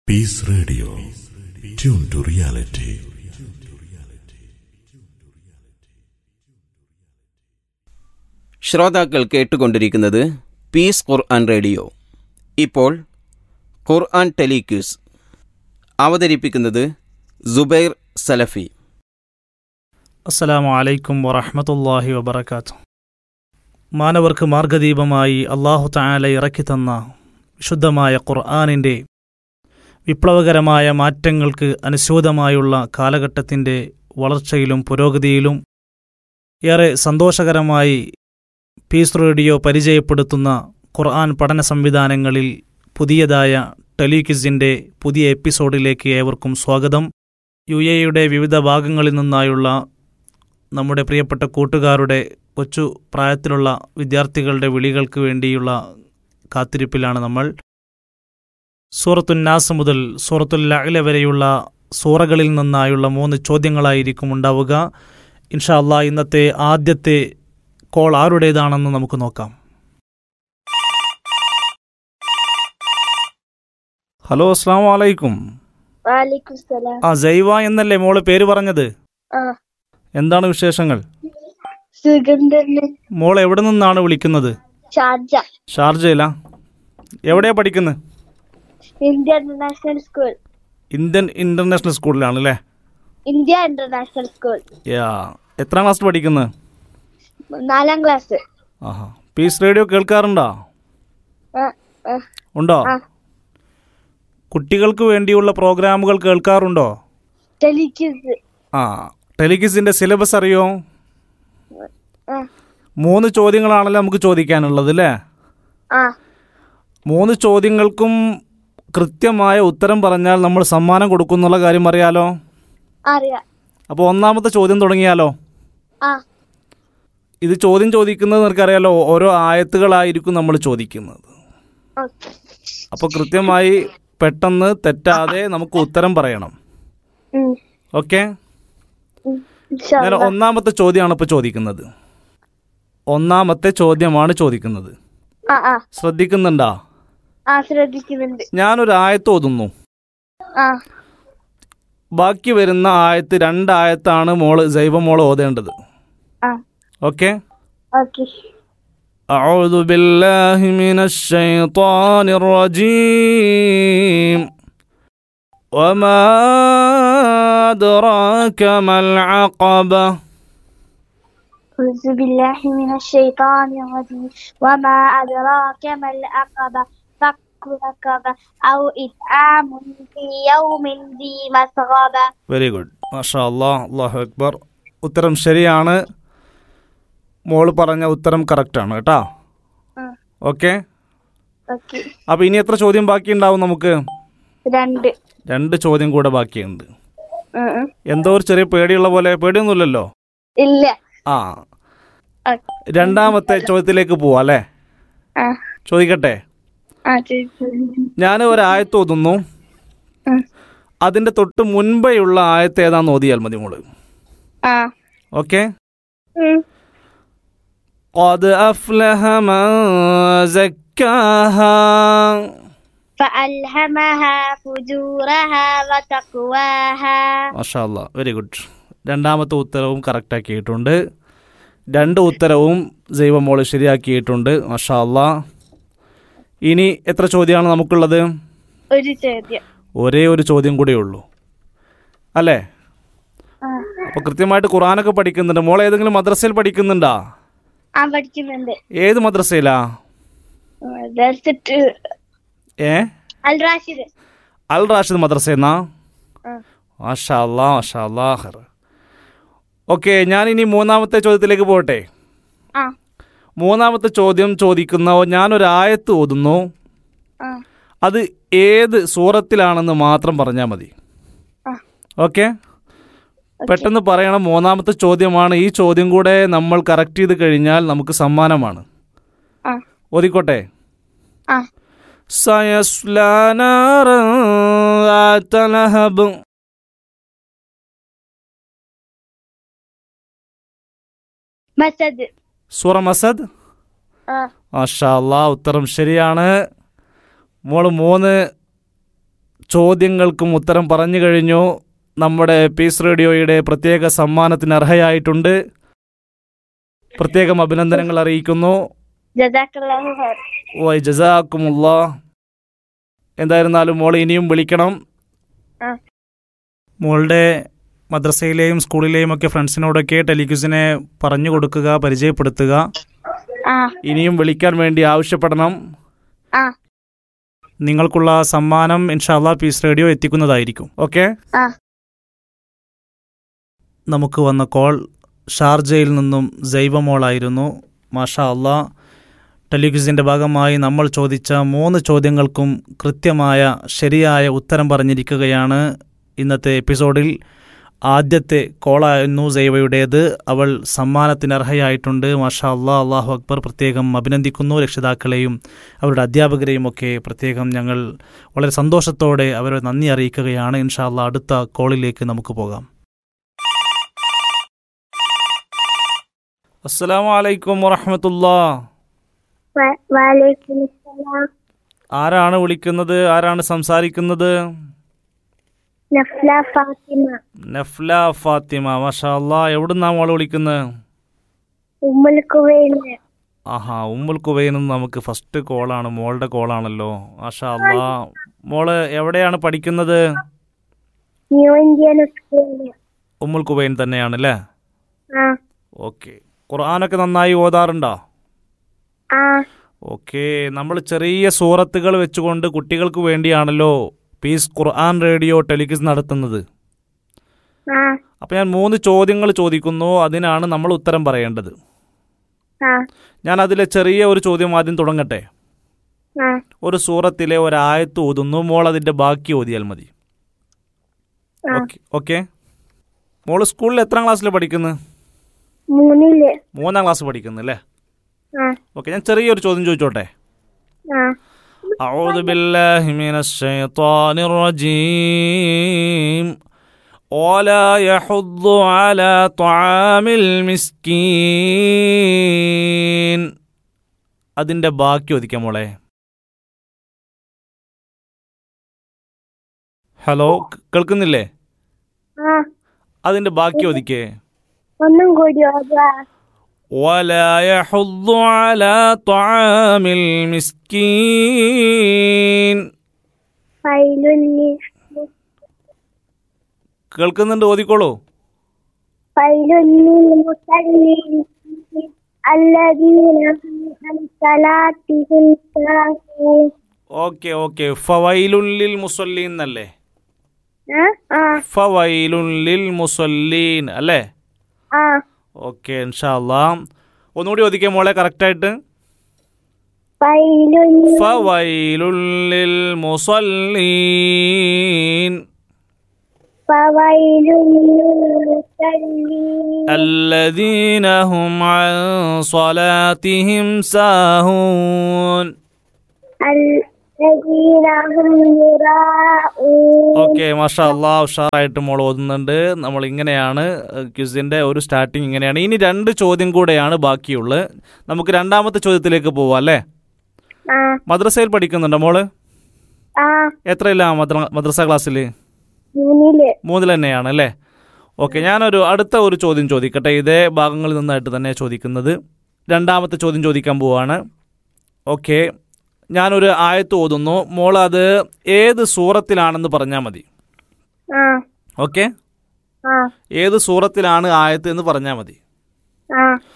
Peace Radio. Tune to reality. ശ്രോതാക്കൾ കേട്ടുകൊണ്ടിരിക്കുന്നത് piece Quran radio ഇപ്പോൾ ഖുർആൻ ടെലിക്യൂസ് അവതരിപ്പിക്കുന്നത് സുബൈർ സലഫി അസ്സലാമു അലൈക്കും വറഹ്മത്തുള്ളാഹി വബറകാതുഹു മാനവർക്ക് മാർഗദീപമായി അള്ളാഹു തആല ഇറക്കി തന്ന വിശുദ്ധമായ ഖുർആാനിൻ്റെ വിപ്ലവകരമായ മാറ്റങ്ങൾക്ക് അനുസ്യൂതമായുള്ള കാലഘട്ടത്തിൻ്റെ വളർച്ചയിലും പുരോഗതിയിലും ഏറെ സന്തോഷകരമായി പീസ് റേഡിയോ പരിചയപ്പെടുത്തുന്ന ഖുർആൻ പഠന സംവിധാനങ്ങളിൽ പുതിയതായ ടെലിക്വിസിൻ്റെ പുതിയ എപ്പിസോഡിലേക്ക് ഏവർക്കും സ്വാഗതം യു എയുടെ വിവിധ ഭാഗങ്ങളിൽ നിന്നായുള്ള നമ്മുടെ പ്രിയപ്പെട്ട കൂട്ടുകാരുടെ കൊച്ചു പ്രായത്തിലുള്ള വിദ്യാർത്ഥികളുടെ വിളികൾക്ക് വേണ്ടിയുള്ള കാത്തിരിപ്പിലാണ് നമ്മൾ സൂറത്തുന്നാസ് മുതൽ സൂറത്തുൽ അഖില വരെയുള്ള സൂറകളിൽ നിന്നായുള്ള മൂന്ന് ചോദ്യങ്ങളായിരിക്കും ഉണ്ടാവുക ഇൻഷാ അല്ലാ ഇന്നത്തെ ആദ്യത്തെ കോൾ ആരുടേതാണെന്ന് നമുക്ക് നോക്കാം ഹലോ അസ്സാം വലൈക്കും വാലിക്കും സലാം ആ ജൈവ എന്നല്ലേ മോള് പേര് പറഞ്ഞത് ആ എന്താണ് വിശേഷങ്ങൾ സുഗന്ധന് മോൾ എവിടെ നിന്നാണ് വിളിക്കുന്നത് ഷാർജ ഷാർജയിലാ എവിടെയാ പഠിക്കുന്നത് India international school Indian international സ്കൂളിലാണ് അല്ലേ ഇന്ത്യ ഇന്റർനാഷണൽ സ്കൂൾ യാ എത്രാം ക്ലാസ്സിൽ പഠിക്കുന്നത് നാലാം ക്ലാസ് ആഹാ പീസ് റേഡിയോ കേൾക്കാറുണ്ടോ ആ, ആ, ഉണ്ടോ ആ. കുട്ടികൾക്ക് വേണ്ടിയുള്ള പ്രോഗ്രാമുകൾ കേൾക്കാറുണ്ടോ ടെലിക്യൂസ് ആ ടെലികിസിന്റെ സിലബസ് അറിയോ ആ, മൂന്ന് ചോദ്യങ്ങളാണല്ലോ നമുക്ക് ചോദിക്കാനുള്ളത് അല്ലേ ആ മൂന്ന് ചോദ്യങ്ങൾക്കും കൃത്യമായ ഉത്തരം പറഞ്ഞാൽ നമ്മൾ സമ്മാനം കൊടുക്കുന്നുള്ള കാര്യം അറിയാലോ അറിയാം അപ്പോൾ ഒന്നാമത്തെ ചോദ്യം തുടങ്ങിയാലോ ആ ഇത് ചോദ്യം ചോദിക്കുന്നത് നിനക്കറിയാലോ ഓരോ ആയത്തുകളായിരിക്കും നമ്മൾ ചോദിക്കുന്നത് ഓക്കെ അപ്പോൾ കൃത്യമായി പെട്ടെന്ന് തെറ്റാതെ നമുക്ക് ഉത്തരം പറയണം ഉം, ഓക്കെ ഉം, ഇൻഷാ ഞാൻ അല്ലാ. ഒന്നാമത്തെ ചോദ്യമാണ് ഇപ്പോൾ ചോദിക്കുന്നത് ഒന്നാമത്തെ ചോദ്യമാണ് ചോദിക്കുന്നത് ആ ആ ശ്രദ്ധിക്കുന്നുണ്ടാ ആ ശ്രദ്ധിക്കുന്നുണ്ട് ഞാനൊരു ആയത്ത് ഓതുന്നു ആ ബാക്കി വരുന്ന ആയത്ത് രണ്ടായത്താണ് മോള് ജൈവ മോള് ഓതേണ്ടത് ആ ഓക്കെ ഓക്കെ أعوذ بالله من الشيطان الرجيم وما أدراك ما العقبة أعوذ بالله من الشيطان الرجيم وما أدراك ما العقبة فك رقبة أو إطعام في يوم ذي مسغبة വെരി ഗുഡ് മാഷാ അള്ളാഹ് അള്ളാഹു അക്ബർ ഉത്തരം ശരിയാണ് മോള് പറഞ്ഞ ഉത്തരം കറക്റ്റാണ് കേട്ടാ ആ. ഓക്കെ ഓക്കെ അപ്പോൾ ഇനി എത്ര ചോദ്യം ബാക്കിയുണ്ടാവും നമുക്ക് രണ്ട് രണ്ട് ചോദ്യം കൂടെ ബാക്കിയുണ്ട് ഉം, ഉം. എന്തോ ഒരു ചെറിയ പേടിയുള്ള പോലെ പേടിയൊന്നുമില്ലല്ലോ ഇല്ല ആ ആ, രണ്ടാമത്തെ ചോദ്യത്തിലേക്ക് പോവാം അല്ലേ ആ ചോദിക്കട്ടെ ആ ചോദിച്ചു ഞാൻ ഒരു ആയത്ത് ഓതുന്നു ഉം. അതിൻ്റെ തൊട്ട് മുൻപെയുള്ള ആയത്ത് ഏതാന്ന് ഓതിയാൽ മതി മോള് ആ ഓക്കെ ഉം. قد أفلح من زكاها فألهمها فجورها وتقواها മാഷാ അല്ലാ വെരി ഗുഡ് രണ്ടാമത്തെ ഉത്തരവും കറക്റ്റ് ആക്കിയിട്ടുണ്ട് രണ്ട് ഉത്തരവും ജൈവമോള് ശരിയാക്കിയിട്ടുണ്ട് മാഷാ അല്ലാ ഇനി എത്ര ചോദ്യമാണ് നമുക്കുള്ളത് ഒരു ചോദ്യം ഒരേ ഒരു ചോദ്യം കൂടെ ഉള്ളൂ അല്ലേ ആ അപ്പോൾ കൃത്യമായിട്ട് ഖുറാനൊക്കെ പഠിക്കുന്നുണ്ട് മോൾ ഏതെങ്കിലും മദ്രസയിൽ പഠിക്കുന്നുണ്ടാ ആ പഠിക്കുന്നുണ്ട് ഏത് മദ്രസയിലാ ദർസിട്ട് ഏ അൽ റാഷിദ് അൽ റാഷിദ് മദ്രസയെന്നാ ആ മാഷാ അല്ലാ മാഷാ അല്ലാ ഖൈർ ഓക്കെ ഞാൻ ഇനി മൂന്നാമത്തെ ചോദ്യത്തിലേക്ക് പോകട്ടെ ആ മൂന്നാമത്തെ ചോദ്യം ചോദിക്കുന്ന ഞാനൊരു ആയത്ത് ഓതുന്നു ആ അത് ഏത് സൂറത്തിലാണെന്ന് മാത്രം പറഞ്ഞാൽ മതി ആ ഓക്കെ പെട്ടെന്ന് പറയണം മൂന്നാമത്തെ ചോദ്യമാണ് ഈ ചോദ്യം കൂടെ നമ്മൾ കറക്റ്റ് ചെയ്ത് കഴിഞ്ഞാൽ നമുക്ക് സമ്മാനമാണ് ആ ഓതിക്കോട്ടെ ആ സയസ്ലാ നാറൻ ذات لهب മസദ് സൂറ മസദ് ആ മാഷാ അല്ലാ ഉത്തരം ശരിയാണ് മോള് മൂന്ന് ചോദ്യങ്ങൾക്കും ഉത്തരം പറഞ്ഞു കഴിഞ്ഞു നമ്മുടെ പീസ് റേഡിയോയുടെ പ്രത്യേക സമ്മാനത്തിന് അർഹയായിട്ടുണ്ട് പ്രത്യേകം അഭിനന്ദനങ്ങൾ അറിയിക്കുന്നു ജസാക്കല്ലാഹു ഖൈർ വൈ ജസാക്കുമുള്ള എന്തായിരുന്നാലും മോളെ ഇനിയും വിളിക്കണം ആ. മോളുടെ മദ്രസയിലെയും സ്കൂളിലെയും ഒക്കെ ഫ്രണ്ട്സിനോടൊക്കെ ടെലിക്യൂസിനെ പറഞ്ഞു കൊടുക്കുക പരിചയപ്പെടുത്തുക ആ ഇനിയും വിളിക്കാൻ വേണ്ടി ആവശ്യപ്പെടണം ആ നിങ്ങൾക്കുള്ള സമ്മാനം ഇൻഷാല്ല പീസ് റേഡിയോ എത്തിക്കുന്നതായിരിക്കും ഓക്കെ ആ നമുക്ക് വന്ന കോൾ ഷാർജയിൽ നിന്നും ജൈവമോളായിരുന്നു മാഷാ അള്ളാ ടെലിവിസിൻ്റെ ഭാഗമായി നമ്മൾ ചോദിച്ച മൂന്ന് ചോദ്യങ്ങൾക്കും കൃത്യമായ ശരിയായ ഉത്തരം പറഞ്ഞിരിക്കുകയാണ് ഇന്നത്തെ എപ്പിസോഡിൽ ആദ്യത്തെ കോളായിരുന്നു ജൈവയുടേത് അവൾ സമ്മാനത്തിന് അർഹയായിട്ടുണ്ട് മാഷാ അള്ളാ അള്ളാഹു അക്ബർ പ്രത്യേകം അഭിനന്ദിക്കുന്നു രക്ഷിതാക്കളെയും അവരുടെ അധ്യാപകരെയും ഒക്കെ പ്രത്യേകം ഞങ്ങൾ വളരെ സന്തോഷത്തോടെ അവരെ നന്ദി അറിയിക്കുകയാണ് ഇൻഷാ അള്ളാ അടുത്ത കോളിലേക്ക് നമുക്ക് പോകാം അസ്സലാമു അലൈക്കും വറഹമത്തുല്ലാ വ- വലൈക്കും സലാം ആരാണ് വിളിക്കുന്നത് ആരാണ് സംസാരിക്കുന്നത് നഫ്ല ഫാത്തിമ നഫ്ല ഫാത്തിമ മാഷാ അല്ലാ എവിടുന്നാ മോള് വിളിക്കുന്നത് ഉമ്മുൽ കുവൈന് ആഹാ ഉമ്മുൽ കുവൈനിൽ നിന്ന് നമുക്ക് ഫസ്റ്റ് കോളാണ് മോളുടെ കോളാണല്ലോ മാഷാ അല്ലാ മോള് എവിടെയാണ് പഠിക്കുന്നത് ന്യൂ ഇന്ത്യൻ സ്കൂളില് ഉമ്മുൽ കുവൈൻ തന്നെയാണല്ലേ ആ ഓക്കെ ഖുർആാനൊക്കെ നന്നായി ഓതാറുണ്ടോ ആ ഓക്കെ നമ്മൾ ചെറിയ സൂറത്തുകൾ വെച്ചുകൊണ്ട് കുട്ടികൾക്ക് വേണ്ടിയാണല്ലോ പീസ് ഖുർആൻ റേഡിയോ ടെലിക്വിസ് നടത്തുന്നത് ആ അപ്പോൾ ഞാൻ മൂന്ന് ചോദ്യങ്ങൾ ചോദിക്കുന്നു അതിനാണ് നമ്മൾ ഉത്തരം പറയേണ്ടത് ആ ഞാൻ അതിലെ ചെറിയ ഒരു ചോദ്യം ആദ്യം തുടങ്ങട്ടെ ആ ഒരു സൂറത്തിലെ ഒരായത്ത് ഓതുന്നു മോൾ അതിൻ്റെ ബാക്കി ഓതിയാൽ മതി ആ. ഓക്കെ ഓക്കെ മോള് സ്കൂളിൽ എത്രാം ക്ലാസ്സിൽ പഠിക്കുന്നത് മൂന്നില് മൂന്നാം ക്ലാസ് പഠിക്കുന്നു അല്ലേ ആ ഓക്കെ ഞാൻ ചെറിയൊരു ചോദ്യം ചോദിച്ചോട്ടെ ആ أعوذ بالله من الشيطان الرجيم ولا يحض على طعام المسكين അതിൻ്റെ ബാക്കി ഒതിക്കാം മോളെ ഹലോ ക്- കേൾക്കുന്നില്ലേ ആ അതിൻ്റെ ബാക്കി ഒതിക്കേ ഒന്നും കൂടി ഓതാ ولا يحض على طعام المسكين ഫൈലുല്ലി കേൾക്കുന്നുണ്ട് ഓതിക്കോളൂ ഫൈലുല്ലി മുസല്ലീൻ الذين هم عن صلاتهم ساهون ഓക്കെ ഓക്കെ ഫവൈലുല്ലിൽ മുസല്ലീൻ എന്നല്ലേ ആ ആ ഫവൈലുല്ലിൽ മുസല്ലീൻ അല്ലേ ആ ഓക്കെ ഇൻഷാല്ലാ ഒന്നുകൂടി ഒതുക്കിയ മോളെ കറക്റ്റായിട്ട് ഫൈലുല്ലി ഫവൈലുല്ലിൽ മുസല്ലീൻ فويل للمصلين الذين هم عن صلاتهم ساهون الذين هم يراءون ഓക്കെ മാഷാ അള്ളാ ഉഷാറായിട്ട് മോൾ ഓതുന്നുണ്ട് നമ്മൾ ഇങ്ങനെയാണ് ക്വിസിന്റെ ഒരു സ്റ്റാർട്ടിങ് ഇങ്ങനെയാണ് ഇനി രണ്ട് ചോദ്യം കൂടെയാണ് ബാക്കിയുള്ളത് നമുക്ക് രണ്ടാമത്തെ ചോദ്യത്തിലേക്ക് പോവാം അല്ലേ ആ മദ്രസയിൽ പഠിക്കുന്നുണ്ടോ മോള് ആ എത്രയില്ല മദ്ര മദ്രസ ക്ലാസ്സിൽ മൂന്നില് മൂന്നിൽ തന്നെയാണ് അല്ലേ ഓക്കെ ഞാനൊരു അടുത്ത ഒരു ചോദ്യം ചോദിക്കട്ടെ ഇതേ ഭാഗങ്ങളിൽ നിന്നായിട്ട് തന്നെ ചോദിക്കുന്നത് രണ്ടാമത്തെ ചോദ്യം ചോദിക്കാൻ പോവാണ് ഓക്കെ ഞാനൊരു ആയത്ത് ഓതുന്നു മോൾ അത് ഏത് സൂറത്തിലാണെന്ന് പറഞ്ഞാൽ മതി ആ ഓക്കെ ആ ഏത് സൂറത്തിലാണ് ആയത്ത് എന്ന് പറഞ്ഞാൽ മതി ആ